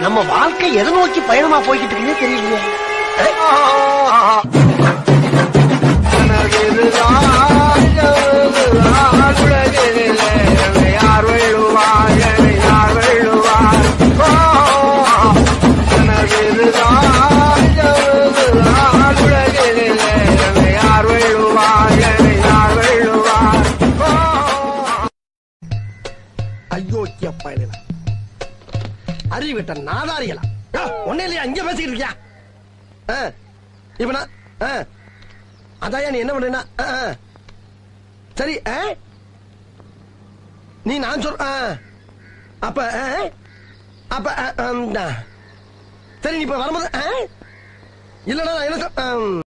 நம்ம வாழ்க்கை எதை நோக்கி பயணமா போய்கிட்டு இருக்குன்னே தெரியலையே யார் வெள்ளுவார் என்னை யார் வெள்ளுவார் ஓ, எனக்கு இதுதான் ஜவுதுதான் உலகிலே என்னை யார் வெள்ளுவார் என்னை யார் வெள்ளுவார் ஓ, ஐயோக்கிய பயணில அறிவிட்ட நாதாரிகளா ஒன்னே இல்லையா இங்க பேசிக்கிட்டு இருக்கியா ஆ, இப்ப நான் ஆ, அதாயா நீ என்ன பண்றேன்னா ஆ, ஆ. சரி ஆ? நீ நான் சொல் ஆ. அப்ப ஆ? அப்ப ஆ, ஆம், ஆ. சரி நீ இப்ப வரும்போது ஆ? இல்லடா நான் என்ன சொல் ஆம்.